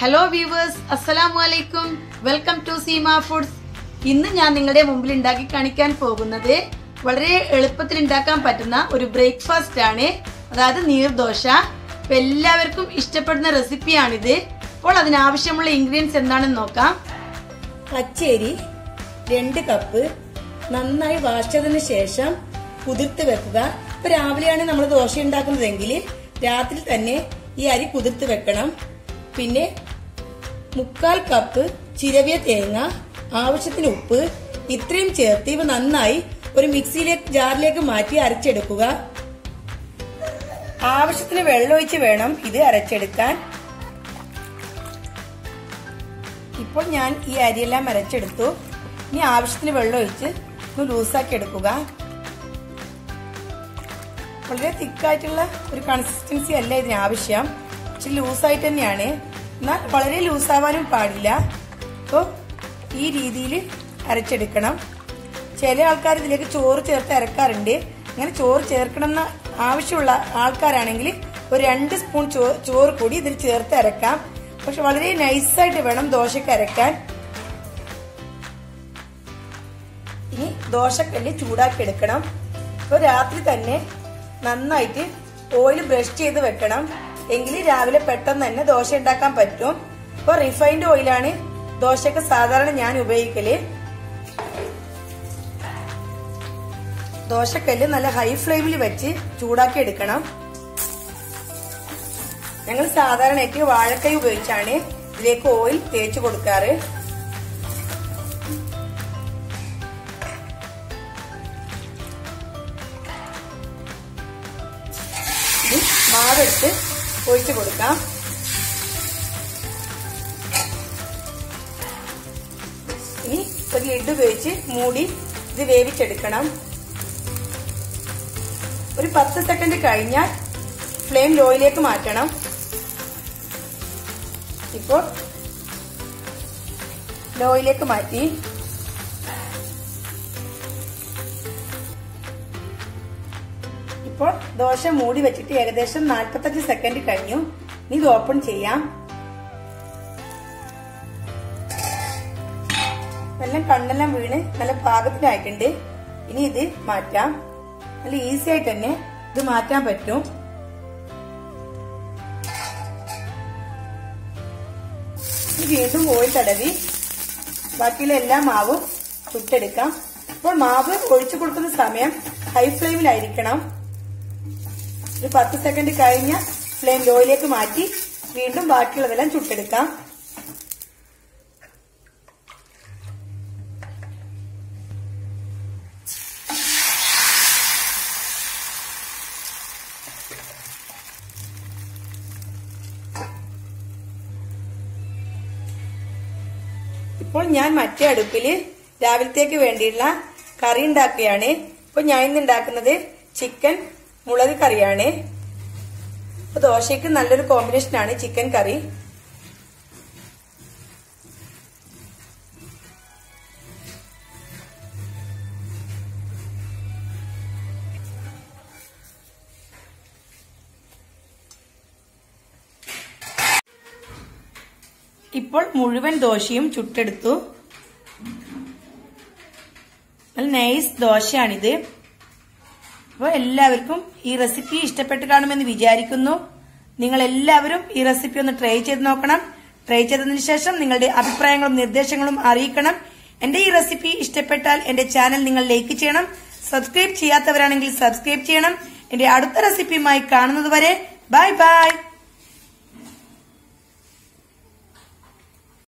hello viewers അസ്സലാമു അലൈക്കും welcome to Seema foods ഇന്ന് ഞാൻ നിങ്ങളുടെ മുമ്പിൽ ഉണ്ടാക്കി കാണിക്കാൻ പോകുന്നത് വളരെ എളുപ്പത്തിൽ ഉണ്ടാക്കാൻ പറ്റുന്ന ഒരു ബ്രേക്ക്ഫാസ്റ്റ് ആണ് അതായത് നീർദോശ അപ്പൊ എല്ലാവർക്കും ഇഷ്ടപ്പെടുന്ന റെസിപ്പിയാണിത് അപ്പോൾ അതിനാവശ്യമുള്ള ഇൻഗ്രീഡിയൻസ് എന്താണെന്ന് നോക്കാം പച്ചരി രണ്ട് കപ്പ് നന്നായി വാശിച്ചതിന് ശേഷം കുതിർത്ത് വെക്കുക ഇപ്പൊ രാവിലെയാണ് നമ്മൾ ദോശ ഉണ്ടാക്കുന്നതെങ്കിൽ രാത്രി തന്നെ ഈ അരി കുതിർത്ത് വെക്കണം പിന്നെ മുക്കാൽ കപ്പ് ചിരവിയ തേങ്ങ ആവശ്യത്തിന് ഉപ്പ് ഇത്രയും ചേർത്ത് ഇവ നന്നായി ഒരു മിക്സിയിലേക്ക് ജാറിലേക്ക് മാറ്റി അരച്ചെടുക്കുക ആവശ്യത്തിന് വെള്ളമൊഴിച്ച് വേണം ഇത് അരച്ചെടുക്കാൻ ഇപ്പോൾ ഞാൻ ഈ അരിയെല്ലാം അരച്ചെടുത്തു ഇനി ആവശ്യത്തിന് വെള്ളം ഒഴിച്ച് ഒന്ന് ലൂസാക്കി എടുക്കുക വളരെ തിക്കായിട്ടുള്ള ഒരു കൺസിസ്റ്റൻസി അല്ല ഇതിന് ആവശ്യം ഇച്ചിരി ലൂസായിട്ട് തന്നെയാണ് എന്നാൽ വളരെ ലൂസാവാനും പാടില്ല അപ്പോൾ ഈ രീതിയിൽ അരച്ചെടുക്കണം ചില ആൾക്കാർ ഇതിലേക്ക് ചോറ് ചേർത്ത് അരക്കാറുണ്ട് അങ്ങനെ ചോറ് ചേർക്കണമെന്ന ആവശ്യമുള്ള ആൾക്കാരാണെങ്കിൽ ഒരു രണ്ട് സ്പൂൺ ചോറ് കൂടി ഇതിൽ ചേർത്ത് അരക്കാം പക്ഷെ വളരെ നൈസായിട്ട് വേണം ദോശക്ക് അരക്കാൻ ഇനി ദോശക്കല്ല് ചൂടാക്കി എടുക്കണം അപ്പോൾ രാത്രി തന്നെ നന്നായിട്ട് ഓയിൽ ബ്രഷ് ചെയ്ത് വെക്കണം എങ്കിൽ രാവിലെ പെട്ടെന്ന് തന്നെ ദോശ ഉണ്ടാക്കാൻ പറ്റും ഇപ്പോൾ റിഫൈൻഡ് ഓയിലാണ് ദോശക്ക് സാധാരണ ഞാൻ ഉപയോഗിക്കല് ദോശക്കല്ല് നല്ല ഹൈ ഫ്ലെയിമിൽ വെച്ച് ചൂടാക്കി എടുക്കണം ഞങ്ങൾ സാധാരണയായിട്ട് വാഴക്കൈ ഉപയോഗിച്ചാണ് ഇതിലേക്ക് ഓയിൽ തേച്ച് കൊടുക്കാറ് ഇത് മാവെടുത്ത് ഒഴിച്ചു കൊടുക്കാം ഇനി ഒരു ലിഡ് ഉപയോഗിച്ച് മൂടി ഇത് വേവിച്ചെടുക്കണം ഒരു പത്ത് സെക്കൻഡ് കഴിഞ്ഞാൽ ഫ്ലെയിം ലോയിലേക്ക് മാറ്റണം ഇപ്പോൾ ലോയിലേക്ക് മാറ്റി ഇപ്പോൾ ദോശ മൂടി വെച്ചിട്ട് ഏകദേശം നാൽപ്പത്തഞ്ച് സെക്കൻഡ് കഴിഞ്ഞു ഇനി ഇത് ഓപ്പൺ ചെയ്യാം എല്ലാം കണ്ണെല്ലാം വീണ് നല്ല പാകത്തിനായിട്ടുണ്ട് ഇനി ഇത് മാറ്റാം നല്ല ഈസി ആയിട്ട് തന്നെ ഇത് മാറ്റാൻ പറ്റും വീണ്ടും ഓയിൽ തടവി ബാക്കിയുള്ള എല്ലാ മാവും ചുട്ടെടുക്കാം ഇപ്പോൾ മാവ് ഒഴിച്ചു കൊടുക്കുന്ന സമയം ഹൈ ഫ്ലെയിമിലായിരിക്കണം ഒരു പത്ത് സെക്കൻഡ് കഴിഞ്ഞ ഫ്ലെയിം ലോയിലേക്ക് മാറ്റി വീണ്ടും ബാക്കിയുള്ളതെല്ലാം ചുട്ടെടുക്കാം ഇപ്പോൾ ഞാൻ മറ്റേ അടുപ്പില് രാവിലത്തേക്ക് വേണ്ടിയുള്ള കറി ഉണ്ടാക്കുകയാണ് ഇപ്പൊ ഞാൻ ഇന്ന് ഉണ്ടാക്കുന്നത് ചിക്കൻ മുളക് കറിയാണ് അപ്പൊ ദോശയ്ക്ക് നല്ലൊരു കോമ്പിനേഷൻ ആണ് ചിക്കൻ കറി ഇപ്പോൾ മുഴുവൻ ദോശയും ചുട്ടെടുത്തു നല്ല നൈസ് ദോശയാണിത് അപ്പോൾ എല്ലാവർക്കും ഈ റെസിപ്പി ഇഷ്ടപ്പെട്ട് കാണുമെന്ന് വിചാരിക്കുന്നു നിങ്ങൾ എല്ലാവരും ഈ റെസിപ്പി ഒന്ന് ട്രൈ ചെയ്ത് നോക്കണം ട്രൈ ചെയ്തതിനു ശേഷം നിങ്ങളുടെ അഭിപ്രായങ്ങളും നിർദ്ദേശങ്ങളും അറിയിക്കണം എന്റെ ഈ റെസിപ്പി ഇഷ്ടപ്പെട്ടാൽ എന്റെ ചാനൽ നിങ്ങൾ ലൈക്ക് ചെയ്യണം സബ്സ്ക്രൈബ് ചെയ്യാത്തവരാണെങ്കിൽ സബ്സ്ക്രൈബ് ചെയ്യണം എന്റെ അടുത്ത റെസിപ്പിയുമായി കാണുന്നത് വരെ ബൈ ബൈ